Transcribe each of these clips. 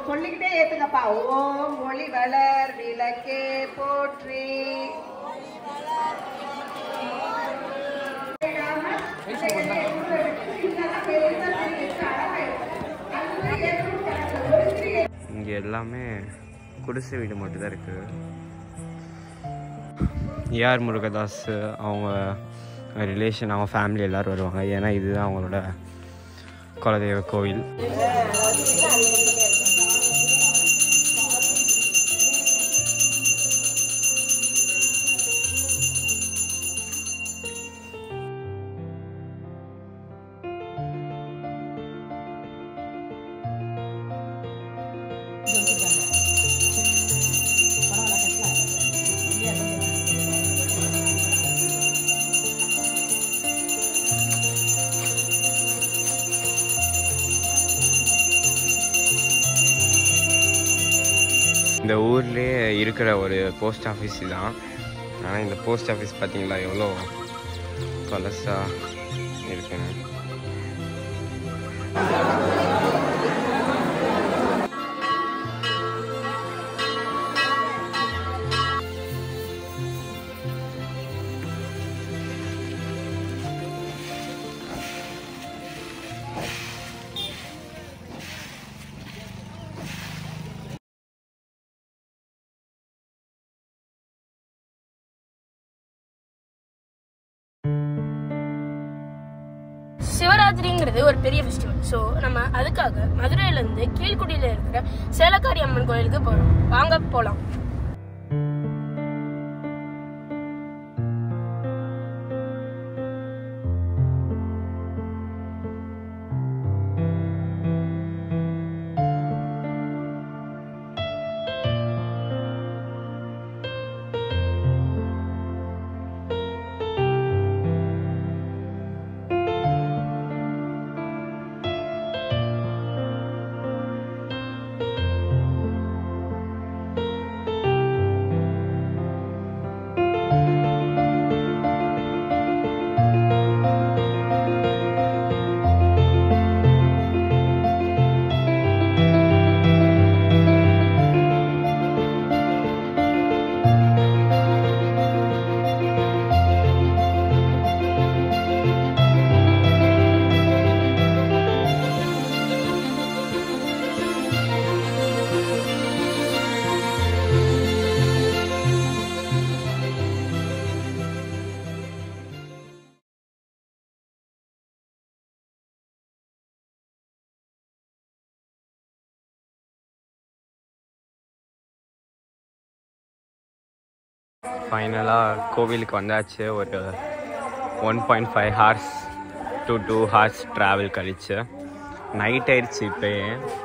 சொல்லிக்கிட்டே ஏத்துங்கப்பா ஓம் ஒளி வளர் விளக்கே போற்றி இங்கே எல்லாமே குடிசை வீடு மட்டும்தான் இருக்குது ஏஆர் முருகதாஸ் அவங்க ரிலேஷன் அவங்க ஃபேமிலி எல்லோரும் வருவாங்க ஏன்னா இதுதான் அவங்களோட குலதெய்வ கோவில் இந்த ஊர்லேயே இருக்கிற ஒரு போஸ்ட் ஆஃபீஸ் தான் ஆனால் இந்த போஸ்ட் ஆஃபீஸ் பார்த்தீங்களா எவ்வளோ பழசாக இருக்குன்னு சிவராத்திரிங்கிறது ஒரு பெரிய ஃபெஸ்டிவல் ஸோ நம்ம அதுக்காக மதுரையிலேருந்து கீழ்குடியில் இருக்கிற சேலக்காரி அம்மன் கோயிலுக்கு போகிறோம் வாங்க போகலாம் ஃபைனலாக கோவிலுக்கு வந்தாச்சு ஒரு one point five hours to two hours travel கழிச்சு நைட் ஆயிடுச்சு இப்போயே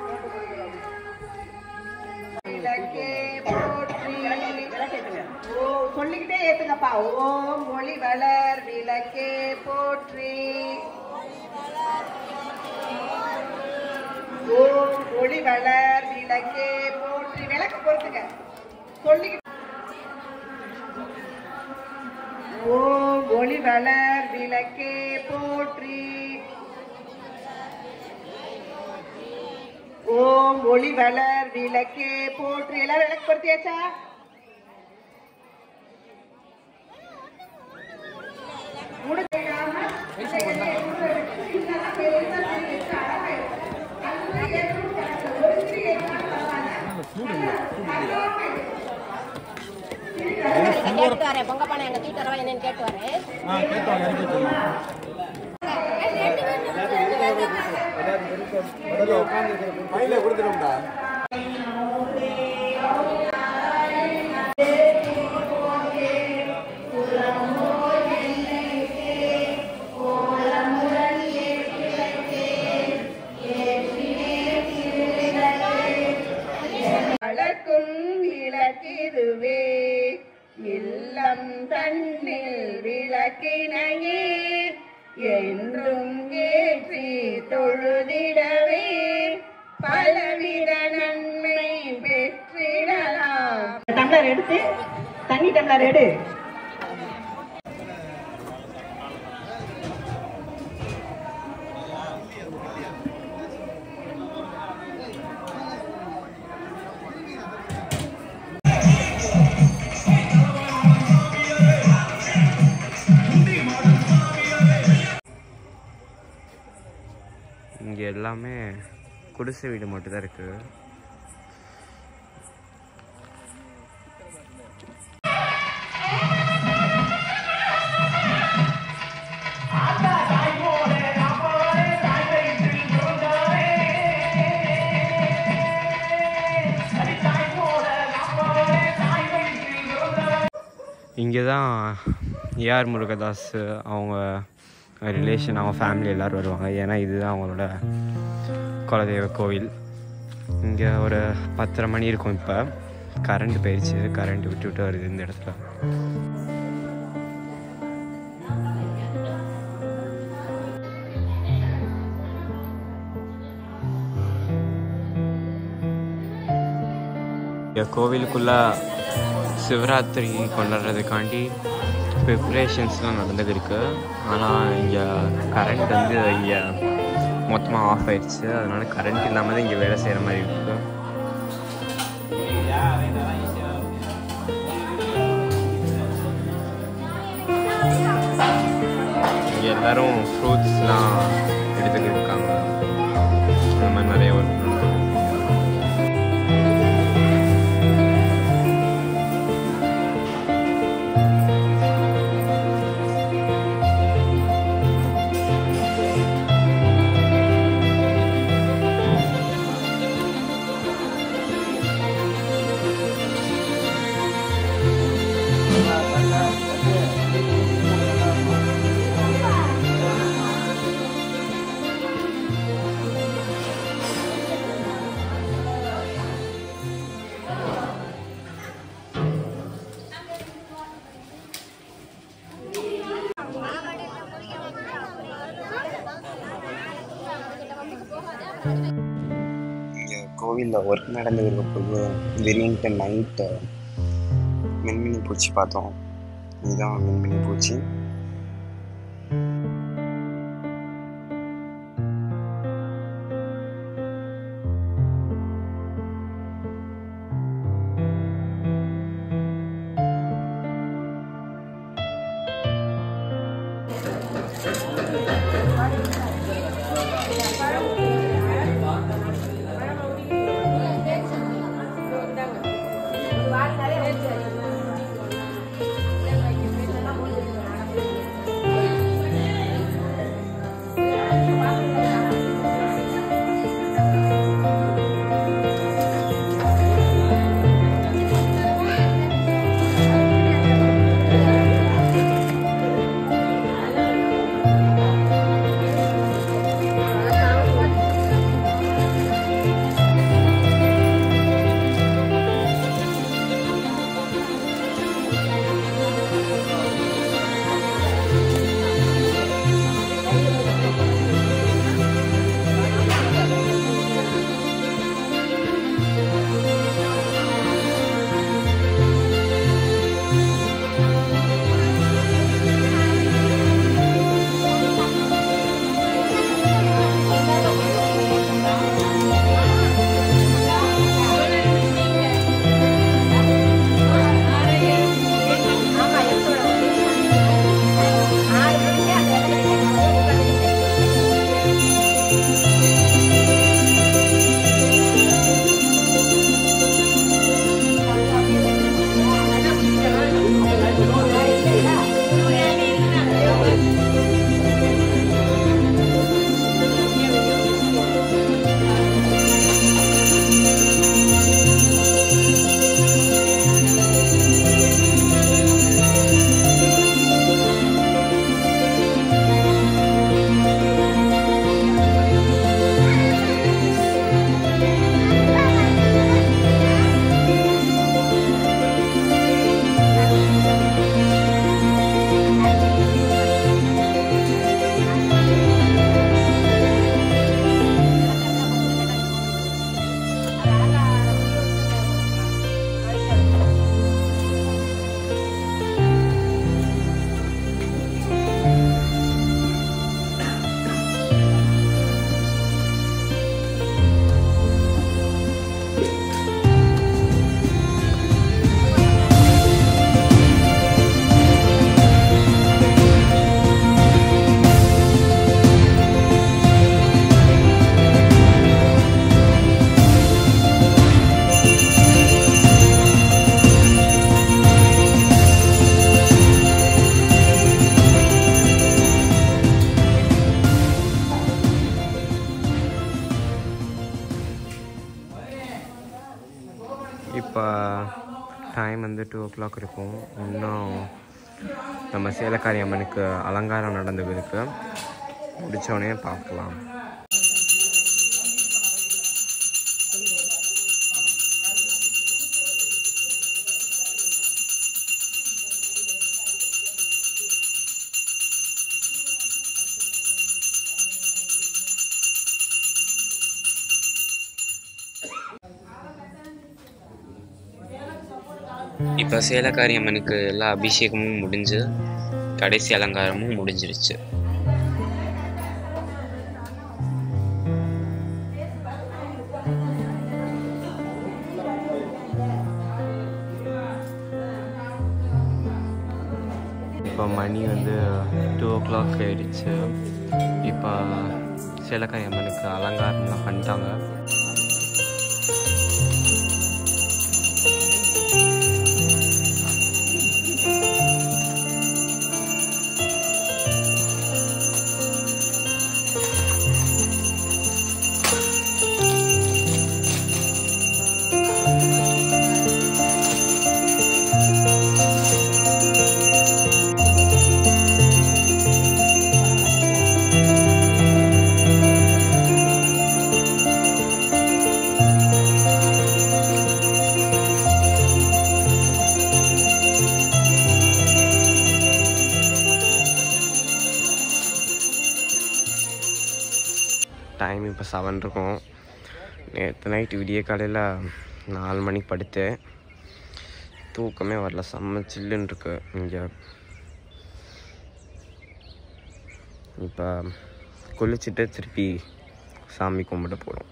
விளக்கே போற்றி ஓ சொல்லிக்கிட்டே ஏத்துங்கப்பா ஓம் ஒளி வளர் விளக்கே போற்றி ஓம் ஒளி வளர் விளக்கே போற்றி விளக்கு பொறுத்துங்க சொல்லிக்கிட்டு ஓம் ஒளி வளர் விளக்கே போற்றி ஓம் ஒளி வளர் விளக்கே போற்றி எல்லாரும் விளக்கு பொருத்தியாச்சா கேட்டு வரேன் பொங்க பானை எங்க தூக்கிட்டு வரவா என்னன்னு கேட்டு வரேன் வளர்க்கும் விளக்கிதுவே இல்லம் தன்னில் விளக்கினையே என்றும் ஏற்றி தொழுதிடவே பலவித நன்மை பெற்றிடலாம் டம்ளர் எடுத்து தண்ணி டம்ளர் எடு எல்லாமே குடிசை வீடு மட்டும் தான் இருக்குது இங்கே தான் ஏஆர் முருகதாஸ் அவங்க ரிலேஷன் அவங்க ஃபேமிலி எல்லோரும் வருவாங்க ஏன்னா இதுதான் அவங்களோட குலதெய்வ கோவில் இங்கே ஒரு பத்தரை மணி இருக்கும் இப்போ கரண்ட் போயிடுச்சு கரண்ட் விட்டு விட்டு வருது இந்த இடத்துல இங்கே கோவிலுக்குள்ளே சிவராத்திரி கொண்டாடுறதுக்காண்டி ப்ரிப்ரேஷன்ஸ்லாம் நடந்துட்டு இருக்கு ஆனால் இங்கே கரண்ட் வந்து இங்கே மொத்தமாக ஆஃப் ஆயிடுச்சு அதனால கரண்ட் இல்லாமல் தான் இங்கே வேலை செய்கிற மாதிரி இருக்கு இங்கே எல்லாரும் ஃப்ரூட்ஸ்லாம் எடுத்துக்கிட்டு இருக்காங்க அந்த மாதிரி நிறைய ஒர்க் நடக்குது இங்கே கோவிலில் ஒர்க் நடந்துருக்க போது திடீர்னுட்டு நைட்டு மின்மினி பூச்சி பார்த்தோம் இதுதான் மின்மினி பூச்சி இப்போ டைம் வந்து டூ ஓ கிளாக் இருக்கும் இன்னும் நம்ம சேலக்காரி அம்மனுக்கு அலங்காரம் நடந்துக்கு இருக்கு முடித்தோடனே பார்க்கலாம் இப்போ சேலக்காரி அம்மனுக்கு எல்லா அபிஷேகமும் முடிஞ்சு கடைசி அலங்காரமும் முடிஞ்சிருச்சு இப்போ மணி வந்து டூ ஓ கிளாக் ஆயிடுச்சு இப்போ சேலக்காரி அம்மனுக்கு அலங்காரம்லாம் பண்ணிட்டாங்க டைம் இப்போ செவன் இருக்கும் நேற்று நைட்டு விடிய காலையில் நாலு மணிக்கு படுத்தேன் தூக்கமே வரல செம்ம சில்லுன்னு இருக்கு இங்கே இப்போ குளிச்சுட்டு திருப்பி சாமி கும்பிட போகிறோம்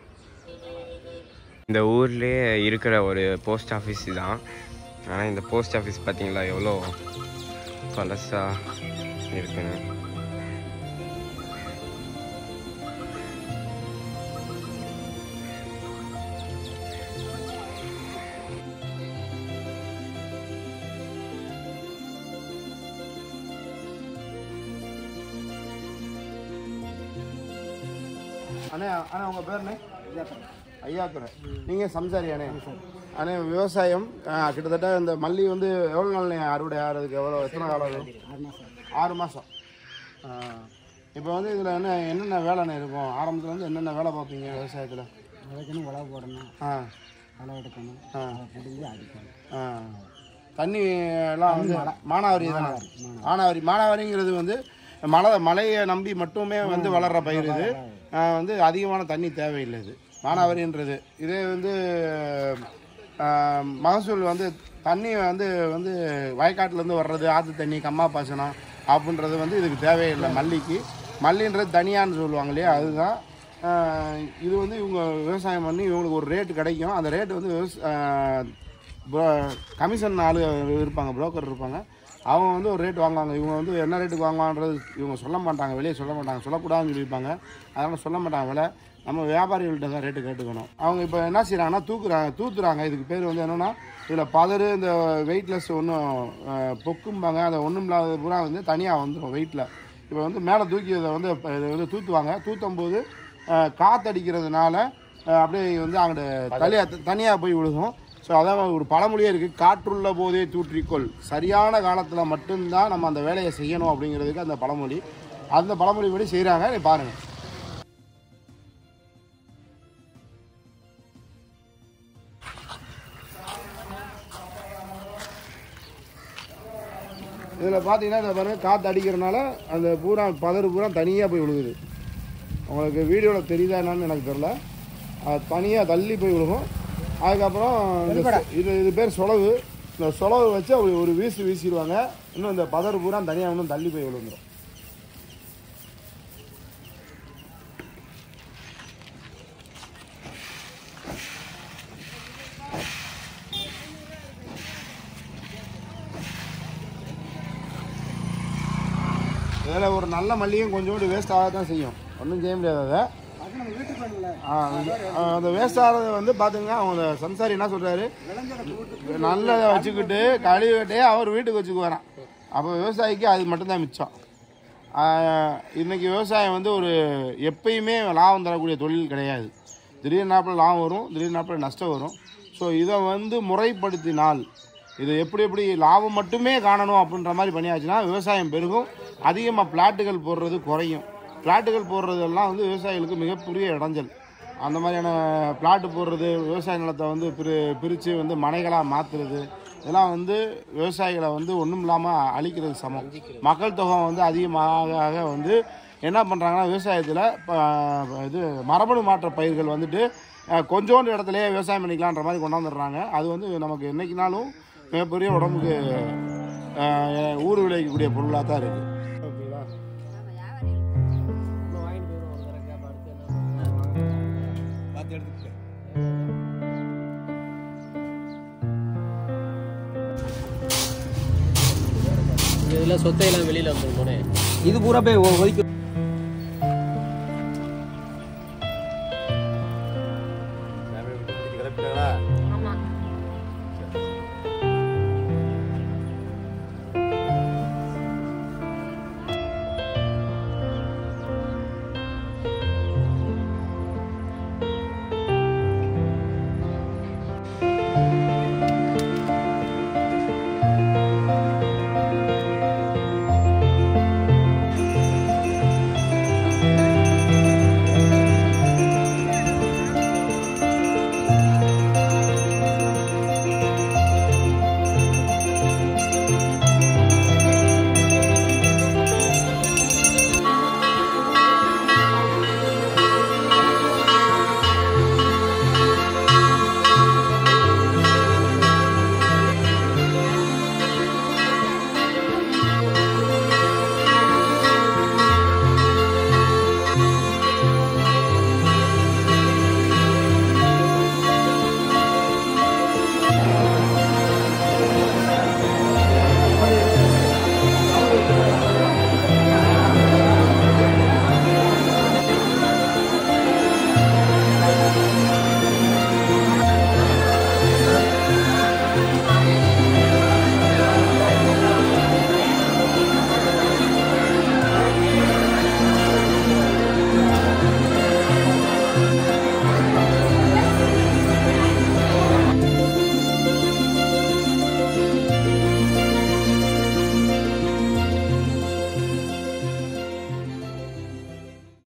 இந்த ஊர்லேயே இருக்கிற ஒரு போஸ்ட் ஆஃபீஸ் தான் ஆனால் இந்த போஸ்ட் ஆஃபீஸ் பார்த்தீங்களா எவ்வளோ பழசாக இருக்குன்னு அண்ணே அண்ணே உங்கள் பேருண்ணே ஐயாத்துறை நீங்கள் சம்சாரி அண்ணே அண்ணே விவசாயம் ஆ, கிட்டத்தட்ட இந்த மல்லி வந்து எவ்வளோ நாள்ண்ணே அறுவடை ஆகிறதுக்கு எவ்வளோ எத்தனை காலம் ஆகும் ஆறு மாதம் இப்போ வந்து இதில் என்ன என்னென்ன வேலைண்ணே இருக்கும் ஆரம்பத்தில் வந்து என்னென்ன வேலை பார்ப்பீங்க விவசாயத்தில் விதைக்கணும் உழவு போடணும் ஆ களை எடுக்கணும் ஆ. அதை பிடிங்கி அடிக்கணும் ஆ தண்ணி எல்லாம் வந்து மானாவாரி தானே மானாவாரி மானாவாரிங்கிறது வந்து மழை மழையை நம்பி மட்டுமே வந்து வளர்கிற பயிர் இது ஆ, வந்து அதிகமான தண்ணி தேவையில்லை இது மானாவாரின்றது இதே வந்து ஆ, மகசூல் வந்து தண்ணி வந்து வந்து வயக்காட்டுலேருந்து வர்றது ஆற்று தண்ணி கம்மா பாசனம் அப்படின்றது வந்து இதுக்கு தேவையில்லை மல்லிக்கு மல்லின்றது தனியான்னு சொல்லுவாங்க இல்லையா அதுதான் ஆ, இது வந்து இவங்க விவசாயம் பண்ணி இவங்களுக்கு ஒரு ரேட்டு கிடைக்கும் அந்த ரேட்டு வந்து விவச ஆ, bro- கமிஷன் ஆளு இருப்பாங்க புரோக்கர் இருப்பாங்க அவங்க வந்து ஒரு ரேட் வாங்குவாங்க இவங்க வந்து என்ன ரேட்டுக்கு வாங்குவான்றது இவங்க சொல்ல மாட்டாங்க வெளியே சொல்ல மாட்டாங்க சொல்லக்கூடாதுன்னு சொல்லியிருப்பாங்க அதனால் சொல்ல மாட்டாங்க விலை நம்ம வியாபாரிகள்கிட்ட தான் ரேட்டு கேட்டுக்கணும் அவங்க இப்போ என்ன செய்கிறாங்கன்னா தூக்குறாங்க தூத்துறாங்க இதுக்கு பேர் வந்து என்னென்னா இதில் பதறு இந்த வெயிட்லெஸ் ஒன்றும் பொக்கும்பாங்க அதை ஒன்றும் இல்லாத பூரா வந்து தனியாக வந்துடும் வெயிட்டில் இப்போ வந்து மேலே தூக்கி இதை வந்து இப்ப இதை வந்து தூத்துவாங்க தூத்தும் போது அஹ், காத்தடிக்கிறதுனால அஹ், அப்படியே வந்து அங்கிட்டு தனியாக தனியாக போய் விழுகும் ஸோ அதான் ஒரு பழமொழியே இருக்குது காற்றுள்ள போதே தூற்றிக்கொள் சரியான காலத்தில் மட்டும்தான் நம்ம அந்த வேலையை செய்யணும் அப்படிங்கிறதுக்கு அந்த பழமொழி அந்த பழமொழி படி செய்கிறாங்க நீ பாருங்கள் இதில் பார்த்தீங்கன்னா இந்த பாருங்க காற்று அடிக்கிறனால அந்த பூரா பதறு பூரா தனியாக போய் விழுகுது உங்களுக்கு வீடியோவில் தெரியுதா என்னன்னு எனக்கு தெரில அது தனியாக தள்ளி போய் விழுகும் அதுக்கப்புறம் இந்த சொ- இது இது பேர் சொலவு இந்த சொலவு வச்சு அப்படி ஒரு வீசு வீசிடுவாங்க இன்னும் இந்த பதறு பூரா தனியாக இன்னும் தள்ளி போய் விழுந்துடும் இதில் ஒரு நல்ல மல்லியும் கொஞ்சோண்டு வேஸ்ட் ஆக தான் செய்யும் ஒன்றும் செய்ய முடியாது அதை ஆ, ஆ, அந்த வேஸ்ட் ஆகிறது வந்து பார்த்துங்க அவங்க சம்சாரி என்ன சொல்கிறாரு நல்லதை வச்சுக்கிட்டு கழுவிட்டே அவர் வீட்டுக்கு வச்சுக்குவாராம் அப்போ விவசாயிக்கு அது மட்டும்தான் மிச்சம் ஆ, இன்னைக்கு விவசாயம் வந்து ஒரு எப்பயுமே லாபம் தரக்கூடிய தொழில் கிடையாது திடீர் நாப்பில் லாபம் வரும் திடீர் நாப்பில் நஷ்டம் வரும் ஸோ இதை வந்து முறைப்படுத்தினால் இது எப்படி எப்படி லாபம் மட்டுமே காணணும் அப்படின்ற மாதிரி பண்ணியாச்சுன்னா விவசாயம் பெருகும் அதிகமாக பிளாட்டுகள் போடுறது குறையும் பிளாட்டுகள் போடுறதெல்லாம் வந்து விவசாயிகளுக்கு மிகப்பெரிய இடைஞ்சல் அந்த மாதிரியான பிளாட்டு போடுறது விவசாய நிலத்தை வந்து பிரி பிரித்து வந்து மனைகளாக மாற்றுறது இதெல்லாம் வந்து விவசாயிகளை வந்து ஒன்றும் இல்லாமல் அழிக்கிறது சமம் மக்கள் தொகை வந்து அதிகமாக ஆக வந்து என்ன பண்ணுறாங்கன்னா விவசாயத்தில் இப்போ இது மரபணு மாற்ற பயிர்கள் வந்துட்டு அஹ், கொஞ்சோண்டு இடத்துலயே விவசாயம் பண்ணிக்கலான்ற மாதிரி கொண்டாந்துடுறாங்க அது வந்து நமக்கு என்னைக்குனாலும் மிகப்பெரிய உடம்புக்கு அஹ், ஊறு விளைவிக்கக்கூடிய பொருளாக தான் இருக்குது இதில் சொத்தையெல்லாம் வெளியில் வந்துருக்கோனே இது பூரா போய் ஒ- ஒதுக்கி